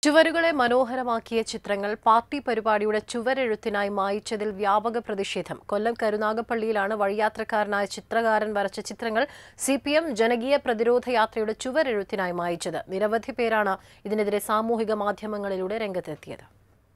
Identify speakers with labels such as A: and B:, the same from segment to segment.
A: ചുവരുകളെ മനോഹരമാക്കിയ ചിത്രങ്ങൾ പാർട്ടി പരിപാടിയുടെ ചുവരെഴുത്തിനായി മായിച്ചതിൽ വ്യാപക പ്രതിഷേധം കൊല്ലം കരുനാഗപ്പള്ളിയിലാണ് വഴിയാത്രക്കാരനായ ചിത്രകാരൻ വരച്ച ചിത്രങ്ങൾ സി പി എം ജനകീയ പ്രതിരോധ യാത്രയുടെ ചുവരെഴുത്തിനായി മായിച്ചത് നിരവധി പേരാണ് ഇതിനെതിരെ സാമൂഹിക മാധ്യമങ്ങളിലൂടെ രംഗത്തെത്തിയത്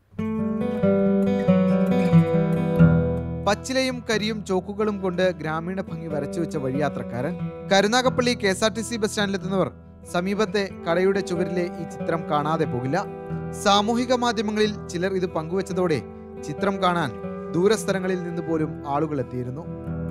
B: പച്ചിലയും കരിയും ചോക്കുകളും കൊണ്ട് ഗ്രാമീണ ഭംഗി വരച്ചു വെച്ച വഴിയാത്രക്കാരൻ Karunagappally K S R T C bus സ്റ്റാൻഡിലെത്തുന്നവർ സമീപത്തെ കടയുടെ ചുവരിലെ ഈ ചിത്രം കാണാതെ പോകില്ല സാമൂഹിക മാധ്യമങ്ങളിൽ ചിലർ ഇത് പങ്കുവച്ചതോടെ ചിത്രം കാണാൻ ദൂരസ്ഥലങ്ങളിൽ നിന്ന് പോലും ആളുകൾ എത്തിയിരുന്നു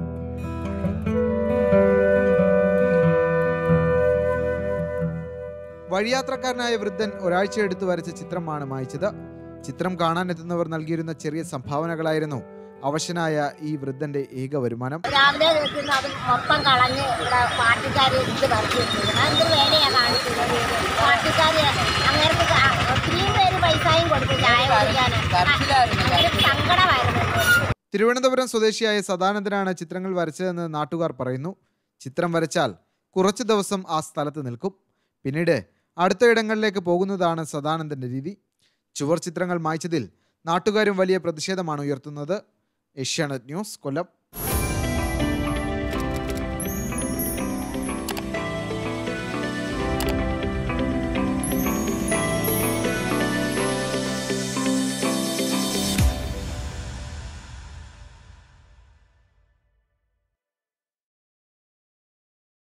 B: വഴിയാത്രക്കാരനായ വൃദ്ധൻ ഒരാഴ്ച എടുത്തു വരച്ച ചിത്രമാണ് മായ്ച്ചത് ചിത്രം കാണാനെത്തുന്നവർ നൽകിയിരുന്ന ചെറിയ സംഭാവനകളായിരുന്നു അവശനായ ഈ വൃദ്ധന്റെ ഏക വരുമാനം
C: രാവിലെ നിൽക്കുന്ന അത് മൊത്തം കളഞ്ഞ് ഇവിടെ പാർട്ടിക്കാർ ഇത് വരച്ച് വെച്ചിരിക്കുന്നത് എന്തൊരു വേലയാണ് കാണിച്ചത് പാർട്ടിക്കാർ അങ്ങേർക്ക് ക- ഒത്തിരിയും പേര് പൈസയും കൊടുത്തു ചായ കുടിക്കാൻ അങ്ങനെ സങ്കടമായിരുന്നു
B: തിരുവനന്തപുരം സ്വദേശിയായ സദാനന്ദനാണ് ചിത്രങ്ങൾ വരച്ചതെന്ന് നാട്ടുകാർ പറയുന്നു ചിത്രം വരച്ചാൽ കുറച്ചു ദിവസം ആ സ്ഥലത്ത് നിൽക്കും പിന്നീട് അടുത്ത ഇടങ്ങളിലേക്ക് പോകുന്നതാണ് സദാനന്ദന്റെ രീതി ചുവർ ചിത്രങ്ങൾ മായ്ച്ചതിൽ നാട്ടുകാരും വലിയ പ്രതിഷേധമാണ് ഉയർത്തുന്നത് ഏഷ്യാനെറ്റ് ന്യൂസ് കൊല്ലം